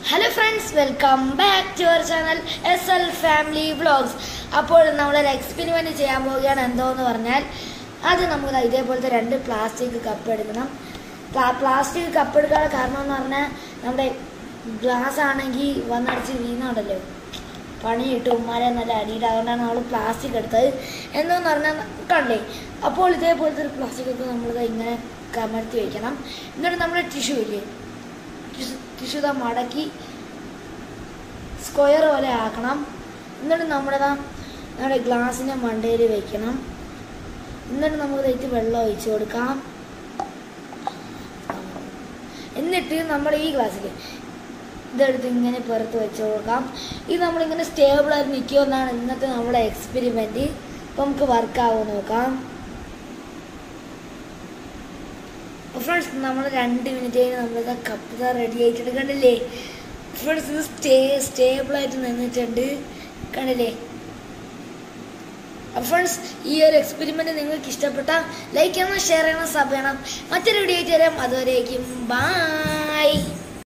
hello friends welcome back to our channel S L family vlogs അപ്പോൾ നമ്മളൊരു experiment ചെയ്യാൻ പോവുകയാണ് എന്തോന്ന് പറഞ്ഞാൽ അത് നമുക്ക് ദാ ഇതേപോലത്തെ രണ്ട് പ്ലാസ്റ്റിക് കപ്പ് എടുക്കണം പ്ലാസ്റ്റിക് കപ്പ് എടുക്കാനുള്ള കാരണം എന്ന് പറഞ്ഞാൽ നമ്മുടെ ഗ്ലാസ് ആണെങ്കിൽ വന്നടിച്ച് വീണുണ്ടല്ലോ പണി കിട്ടും ഉമ്മാരെ നല്ല അടിയിട്ട് അതുകൊണ്ടാണ് നമ്മൾ പ്ലാസ്റ്റിക് എടുത്തത് എന്നെന്ന് പറഞ്ഞാൽ കണ്ടേ അപ്പോൾ ഇതേപോലത്തെ ഒരു പ്ലാസ്റ്റിക് ഒക്കെ നമ്മൾ ഇങ്ങനെ കമഴ്ത്തി വെക്കണം എന്നിട്ട് നമ്മുടെ ടിഷ്യൂ ഇല്ലേ ടിഷ്യൂ ഇതാ മടക്കി സ്ക്വയർ പോലെ ആക്കണം എന്നിട്ട് നമ്മുടെ ദാ നമ്മുടെ ഗ്ലാസിൻ്റെ മണ്ടയിൽ വെക്കണം എന്നിട്ട് നമുക്ക് ഇതിലേക്ക് വെള്ളം ഒഴിച്ചു കൊടുക്കാം എന്നിട്ട് നമ്മൾ ഈ ഗ്ലാസ്സിൽ ഇതെടുത്ത് ഇങ്ങനെ പുറത്ത് വെച്ച് കൊടുക്കാം ഇത് നമ്മളിങ്ങനെ സ്റ്റേബിളായി നിൽക്കുമെന്നാണ് ഇന്നത്തെ നമ്മുടെ എക്സ്പെരിമെൻറ്റ് അപ്പം നമുക്ക് വർക്കാവുമോ നോക്കാം ഫ്രണ്ട്സ് നമ്മൾ രണ്ട് മിനിറ്റ് കഴിഞ്ഞ് നമ്മളിത് കപ്പ് റെഡി ആയിട്ടുണ്ട് കണ്ടില്ലേ ഫ്രണ്ട്സ് ഇത് സ്റ്റേ സ്റ്റേബിളായിട്ട് നിന്നിട്ടുണ്ട് കണ്ടില്ലേ ഫ്രണ്ട്സ് ഈ ഒരു എക്സ്പെരിമെന്റ് നിങ്ങൾക്ക് ഇഷ്ടപ്പെട്ടാൽ ലൈക്ക് ചെയ്യണം ഷെയർ ചെയ്യണം സബ് ചെയ്യണം മറ്റൊരു വീഡിയോ ആയിട്ട് വരാം അതുവരേക്കും ബൈ